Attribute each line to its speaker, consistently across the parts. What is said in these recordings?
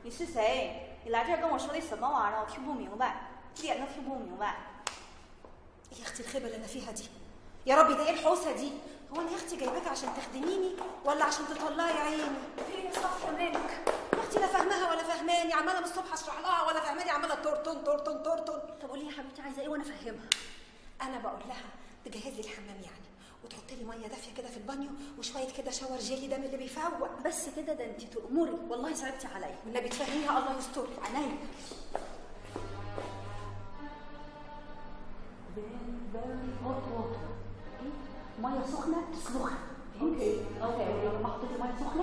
Speaker 1: 你是谁？你来这儿跟我说的什么玩意儿？我听不明白，一点都听不明白。
Speaker 2: يا اختي الخيبه اللي انا فيها دي يا ربي ده ايه الحوسه دي هو انا يا اختي جايباك عشان تخدميني ولا عشان تطلعي عيني
Speaker 1: في يا صفية مالك؟
Speaker 2: يا اختي لا فاهماها ولا فاهماني عماله من الصبح اشرح لها ولا فاهماني عماله تورتون تورتون تورتون
Speaker 1: طب قولي يا حبيبتي عايزه ايه وانا افهمها
Speaker 2: انا بقول لها تجهز لي الحمام يعني وتحط لي ميه دافيه كده في البانيو وشويه كده شاور جيلي ده من اللي بيفوق
Speaker 1: بس كده ده انت تأمري والله صعبتي عليا
Speaker 2: والنبي تفهميها الله يستر
Speaker 1: عينيا ميه سخنه تسلخها اوكي اوكي لما حطيتي ميه سخنه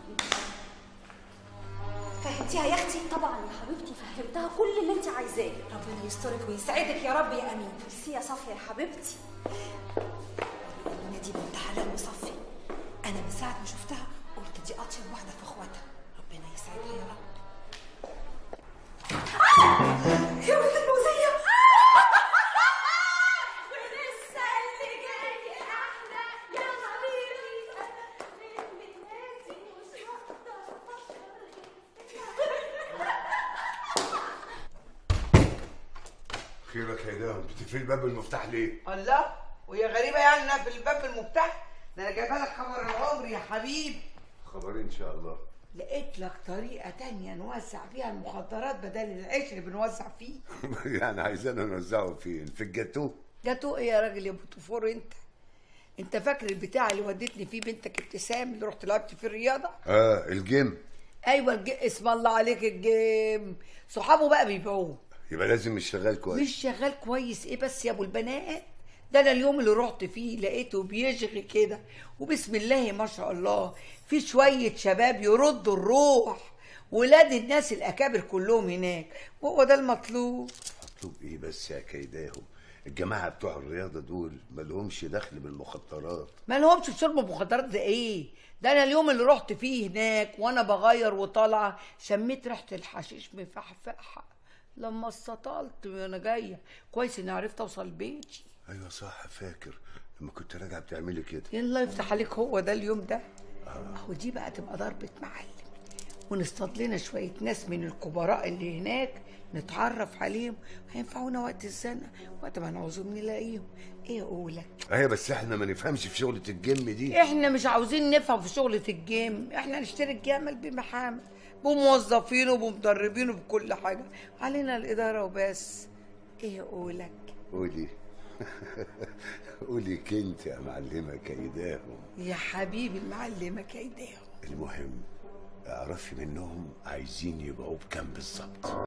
Speaker 2: فهمتيها يا اختي
Speaker 1: طبعا يا حبيبتي فهمتها كل اللي انت عايزاه
Speaker 2: ربنا يسترك ويسعدك يا رب يا امين
Speaker 1: ميرسي يا صفية يا حبيبتي
Speaker 2: الأمينة دي بنت حلال مصفي أنا من ساعة ما شفتها قلت دي أطيب واحدة في إخواتها ربنا يسعدها يا رب يا ولد الموزية
Speaker 1: ولسه اللي جاي احلى يا حبيبي انا من بناتي مش هقدر
Speaker 3: خيرك يا دام بتقفل الباب بالمفتاح ليه؟
Speaker 4: الله وهي غريبه يعني انها في الباب المفتاح ده انا جايبه لك خبر العمر يا حبيبي
Speaker 3: خبر ان شاء الله
Speaker 4: لقيت لك طريقه تانية نوزع فيها المخدرات بدل العيش اللي بنوزع فيه
Speaker 3: يعني عايزانا نوزعه فين؟ في الجاتوه؟
Speaker 4: جاتو ايه يا راجل يا بوتفور انت انت فاكر البتاع اللي ودتني فيه بنتك ابتسام اللي رحت لعبت في الرياضه
Speaker 3: اه الجيم
Speaker 4: ايوه الج... اسم الله عليك الجيم صحابه بقى بيبيعوه
Speaker 3: يبقى لازم مش شغال كويس
Speaker 4: مش شغال كويس ايه بس يا ابو البنات ده انا اليوم اللي رحت فيه لقيته بيشغي كده وبسم الله ما شاء الله في شويه شباب يردوا الروح ولاد الناس الاكابر كلهم هناك وهو ده المطلوب
Speaker 3: مطلوب ايه بس يا كيداهم الجماعه بتوع الرياضه دول مالهمش دخل بالمخدرات
Speaker 4: ما لهمش في شرب المخدرات ده ايه ده انا اليوم اللي رحت فيه هناك وانا بغير وطالعه شميت ريحه الحشيش مفحفحه لما استطلت وانا جايه كويس اني عرفت اوصل بيتي
Speaker 3: ايوه صح فاكر لما كنت راجعه بتعملي كده
Speaker 4: الله يفتح عليك هو ده اليوم ده اهو دي بقى تبقى ضربة معلم ونصطاد لنا شوية ناس من الكبراء اللي هناك نتعرف عليهم هينفعونا وقت الزنقة وقت ما نعوزهم نلاقيهم ايه اقولك
Speaker 3: ايوه بس احنا ما نفهمش في شغله الجيم دي
Speaker 4: احنا مش عاوزين نفهم في شغلة الجيم احنا نشتري الجمل بمحامل بموظفينه وبمدربينه بكل حاجة علينا الإدارة وبس ايه اقولك
Speaker 3: قولي قولي كنت يا معلمه كيداهم
Speaker 4: يا حبيبي المعلمة كيداهم
Speaker 3: المهم اعرفي منهم عايزين يبقوا بكام بالظبط